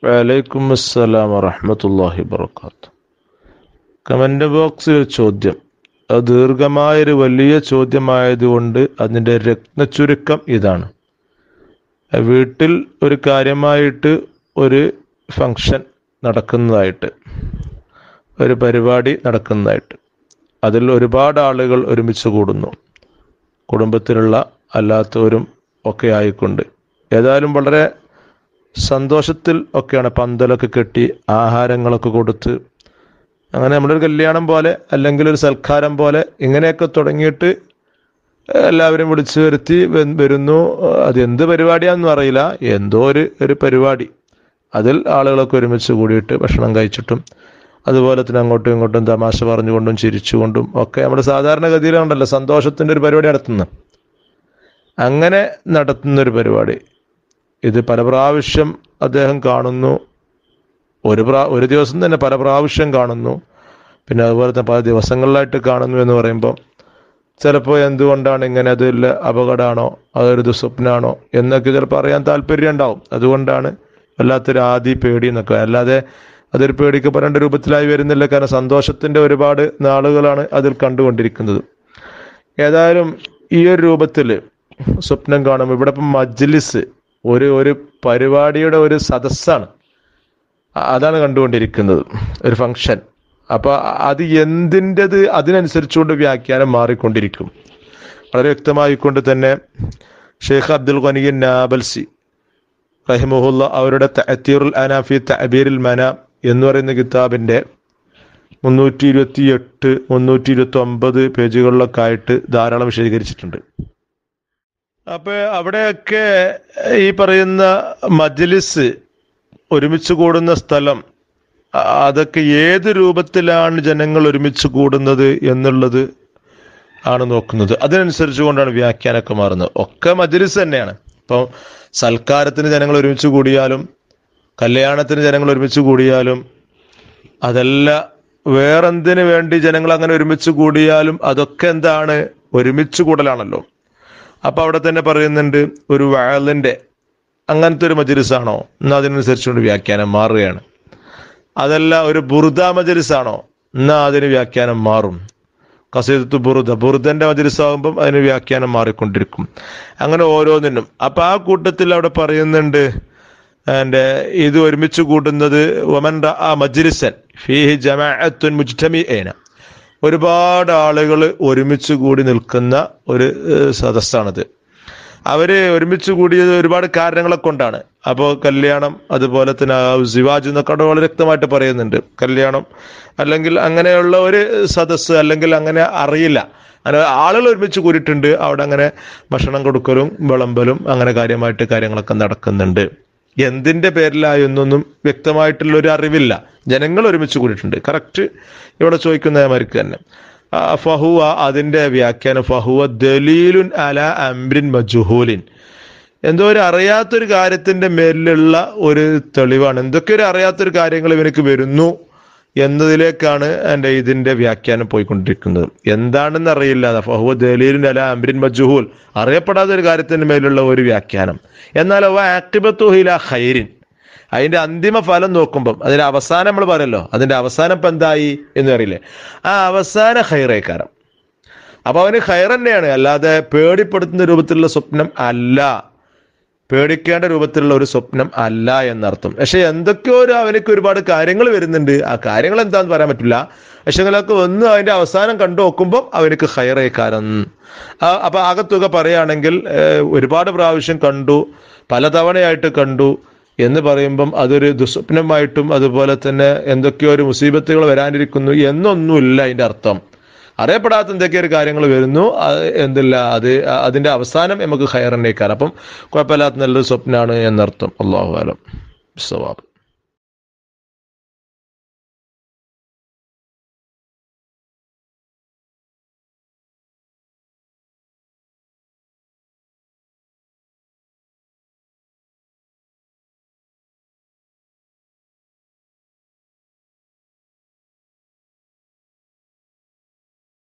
വലൈക്കും അസ്സലാം വറഹമത്തല്ലാഹി വബർക്കാത്തു കമൻ്റ് ബോക്സിൽ ഒരു ചോദ്യം അത് ദീർഘമായൊരു വലിയ ചോദ്യമായതുകൊണ്ട് അതിൻ്റെ രത്നച്ചുരുക്കം ഇതാണ് വീട്ടിൽ ഒരു കാര്യമായിട്ട് ഒരു ഫങ്ഷൻ നടക്കുന്നതായിട്ട് ഒരു പരിപാടി നടക്കുന്നതായിട്ട് അതിൽ ഒരുപാട് ആളുകൾ ഒരുമിച്ച് കൂടുന്നു കുടുംബത്തിലുള്ള അല്ലാത്തവരും ഒക്കെ ആയിക്കൊണ്ട് ഏതായാലും വളരെ സന്തോഷത്തിൽ ഒക്കെയാണ് പന്തലൊക്കെ കെട്ടി ആഹാരങ്ങളൊക്കെ കൊടുത്ത് അങ്ങനെ നമ്മളൊരു കല്യാണം പോലെ അല്ലെങ്കിൽ ഒരു സൽക്കാരം പോലെ ഇങ്ങനെയൊക്കെ തുടങ്ങിയിട്ട് എല്ലാവരും വിളിച്ചു വരുത്തി വ- വരുന്നു അത് എന്ത് പരിപാടിയാണെന്നും അറിയില്ല എന്തോ ഒരു ഒരു പരിപാടി അതിൽ ആളുകളൊക്കെ ഒരുമിച്ച് കൂടിയിട്ട് ഭക്ഷണം കഴിച്ചിട്ടും അതുപോലെ തന്നെ അങ്ങോട്ടും ഇങ്ങോട്ടും തമാശ പറഞ്ഞുകൊണ്ടും ചിരിച്ചുകൊണ്ടും ഒക്കെ നമ്മുടെ സാധാരണഗതിയിലുണ്ടല്ലോ സന്തോഷത്തിൻ്റെ ഒരു പരിപാടി നടത്തുന്നത് അങ്ങനെ നടത്തുന്ന ഒരു പരിപാടി ഇത് പല പ്രാവശ്യം അദ്ദേഹം കാണുന്നു ഒരു പ്രാ ഒരു ദിവസം തന്നെ പല പ്രാവശ്യം കാണുന്നു പിന്നെ അതുപോലെ തന്നെ പല ദിവസങ്ങളിലായിട്ട് കാണുന്നു എന്ന് പറയുമ്പോൾ ചിലപ്പോൾ എന്തുകൊണ്ടാണ് ഇങ്ങനെ അതിൽ അപകടമാണോ അതൊരു ദുസ്വപ്നാണോ എന്നൊക്കെ ചിലപ്പോൾ അറിയാൻ താല്പര്യം ഉണ്ടാവും അതുകൊണ്ടാണ് വല്ലാത്തൊരു ആദി പേടി എന്നൊക്കെ അല്ലാതെ അതൊരു പേടിക്കപ്പെടേണ്ട രൂപത്തിലായി വരുന്നില്ല കാരണം സന്തോഷത്തിൻ്റെ ഒരുപാട് നാളുകളാണ് അതിൽ കണ്ടുകൊണ്ടിരിക്കുന്നത് ഏതായാലും ഈ ഒരു രൂപത്തിൽ സ്വപ്നം കാണുമ്പോൾ ഇവിടെ ഇപ്പം മജ്ലിസ് ഒരു ഒരു പരിപാടിയുടെ ഒരു സദസ്സാണ് അ- അതാണ് കണ്ടുകൊണ്ടിരിക്കുന്നത് ഒരു ഫങ്ഷൻ അപ്പൊ അത് എന്തിൻ്റെത് അതിനനുസരിച്ചുകൊണ്ട് വ്യാഖ്യാനം മാറിക്കൊണ്ടിരിക്കും വളരെ വ്യക്തമായിക്കൊണ്ട് തന്നെ ഷെയ്ഖ് അബ്ദുൽ ഖനിയൻ നാബൽസി റഹിമുഹുല്ല അവരുടെ തഅത്തീറുൽ അനാഫി തഅബീറിൽ മന എന്ന് പറയുന്ന കിതാബിന്റെ മുന്നൂറ്റി ഇരുപത്തി എട്ട് മുന്നൂറ്റി ഇരുപത്തി ഒമ്പത് പേജുകളിലൊക്കെ ആയിട്ട് ധാരാളം വിശദീകരിച്ചിട്ടുണ്ട് അപ്പൊ അവിടെയൊക്കെ ഈ പറയുന്ന മജ്ലിസ് ഒരുമിച്ച് കൂടുന്ന സ്ഥലം അ- അതൊക്കെ ഏത് രൂപത്തിലാണ് ജനങ്ങൾ ഒരുമിച്ച് കൂടുന്നത് എന്നുള്ളത് ആണ് നോക്കുന്നത് അതിനനുസരിച്ച് കൊണ്ടാണ് വ്യാഖ്യാനമൊക്കെ മാറുന്നത് ഒക്കെ മജ്ലിസ് തന്നെയാണ് ഇപ്പം സൽക്കാരത്തിന് ജനങ്ങൾ ഒരുമിച്ച് കൂടിയാലും കല്യാണത്തിന് ജനങ്ങൾ ഒരുമിച്ച് കൂടിയാലും അതല്ല വേറെന്തിനു വേണ്ടി ജനങ്ങൾ അങ്ങനെ ഒരുമിച്ച് കൂടിയാലും അതൊക്കെ എന്താണ് ഒരുമിച്ച് കൂടലാണല്ലോ അപ്പൊ അവിടെ തന്നെ പറയുന്നുണ്ട് ഒരു വയലിന്റെ അങ്ങനത്തെ ഒരു മജലിസാണോ എന്നാൽ അതിനനുസരിച്ചുകൊണ്ട് വ്യാഖ്യാനം മാറുകയാണ് അതല്ല ഒരു ബുറുദ മജലിസാണോ എന്നാൽ അതിന് വ്യാഖ്യാനം മാറും കസീദത്ത് ബുറുദ ബുറുദന്റെ മജലിസാകുമ്പം അതിന് വ്യാഖ്യാനം മാറിക്കൊണ്ടിരിക്കും അങ്ങനെ ഓരോന്നിനും അപ്പൊ ആ കൂട്ടത്തിൽ അവിടെ പറയുന്നുണ്ട് എൻ്റെ ഇത് ഒരുമിച്ച് കൂട്ടുന്നത് ഒമൻ ആ മജ്ലിസൻ ഫീഹി ജമാഅത്തുൻ മുജ്തമിഅന ഒരുപാട് ആളുകൾ ഒരുമിച്ച് കൂടി നിൽക്കുന്ന ഒരു ഏഹ്, സദസ്സാണിത് അവര് ഒരുമിച്ച് കൂടിയത് ഒരുപാട് കാരണങ്ങളെ കൊണ്ടാണ് അപ്പോൾ കല്യാണം അതുപോലെ തന്നെ ആ സിവാജ് എന്നൊക്കെ അവിടെ വളരെ വ്യക്തമായിട്ട് പറയുന്നുണ്ട് കല്യാണം അല്ലെങ്കിൽ അങ്ങനെയുള്ള ഒരു സദസ്സ് അല്ലെങ്കിൽ അങ്ങനെ അറിയില്ല അങ്ങനെ ആളുകൾ ഒരുമിച്ച് കൂടിയിട്ടുണ്ട് അവിടെ അങ്ങനെ ഭക്ഷണം കൊടുക്കലും വിളമ്പലും അങ്ങനെ കാര്യമായിട്ട് കാര്യങ്ങളൊക്കെ നടക്കുന്നുണ്ട് എന്തിന്റെ പേരിലായി എന്നൊന്നും വ്യക്തമായിട്ടുള്ള ഒരു അറിവില്ല ജനങ്ങൾ ഒരുമിച്ച് കൂടിയിട്ടുണ്ട് കറക്റ്റ് ഇവിടെ ചോദിക്കുന്നമാർക്ക് തന്നെ ആ, ഫഹുവ അതിന്റെ വ്യാഖ്യാനം ഫഹുവ ദലീലുൻ അല അംരിൻ മജുഹൂലിൻ എന്തോ ഒരു അറിയാത്തൊരു കാര്യത്തിന്റെ മേലിലുള്ള ഒരു തെളിവാണ് എന്തൊക്കെ ഒരു അറിയാത്തൊരു കാര്യങ്ങൾ ഇവനക്ക് വരുന്നു എന്നതിലേക്കാണ് എൻ്റെ ഇതിന്റെ വ്യാഖ്യാനം പോയിക്കൊണ്ടിരിക്കുന്നത് എന്താണെന്ന് അറിയില്ല ഫഹുവ ദലീലുൻ അല അംരിൻ മജുഹൂൽ അറിയപ്പെടാത്ത ഒരു കാര്യത്തിന്റെ മേലുള്ള ഒരു വ്യാഖ്യാനം എന്നാൽ അവ ആക്ടിബത്തുഹില ഖൈരിൻ അതിന്റെ അന്തിമ ഫലം നോക്കുമ്പം അതിന്റെ അവസാനം നമ്മൾ പറയല്ലോ അതിന്റെ അവസാനം ഇപ്പം എന്തായി എന്ന് അറിയില്ലേ ആ അവസാന ഹൈറേക്കാരം അപ്പൊ അവന് ഹൈർ തന്നെയാണ് അല്ലാതെ പേടിപ്പെടുത്തുന്ന രൂപത്തിലുള്ള സ്വപ്നം അല്ല പേടിക്കേണ്ട രൂപത്തിലുള്ള ഒരു സ്വപ്നം അല്ല എന്നർത്ഥം പക്ഷെ എന്തൊക്കെയോ ഒരു അവനക്ക് ഒരുപാട് കാര്യങ്ങൾ വരുന്നുണ്ട് ആ കാര്യങ്ങൾ എന്താന്ന് പറയാൻ പറ്റില്ല പക്ഷെ നിങ്ങളൊക്കെ ഒന്ന് അതിന്റെ അവസാനം കണ്ടു നോക്കുമ്പോൾ അവനക്ക് ഹൈറേക്കാരം അപ്പൊ ആകത്തുക പറയുകയാണെങ്കിൽ ഏഹ്, ഒരുപാട് പ്രാവശ്യം കണ്ടു പലതവണയായിട്ട് കണ്ടു എന്ന് പറയുമ്പം അതൊരു ദുസ്വപ്നമായിട്ടും അതുപോലെ തന്നെ എന്തൊക്കെയോ ഒരു മുസീബത്തുകൾ വരാനിരിക്കുന്നു എന്നൊന്നുമില്ല അതിന്റെ അർത്ഥം അറിയപ്പെടാത്ത എന്തൊക്കെയോ ഒരു കാര്യങ്ങൾ വരുന്നു അത് എന്തില്ല അത് അതിന്റെ അവസാനം നമുക്ക് ഹയറിനേക്കാരം അപ്പം കുഴപ്പമില്ലാത്ത നല്ലൊരു സ്വപ്നമാണ് എന്നർത്ഥം അള്ളാഹു ആലം സവാബ്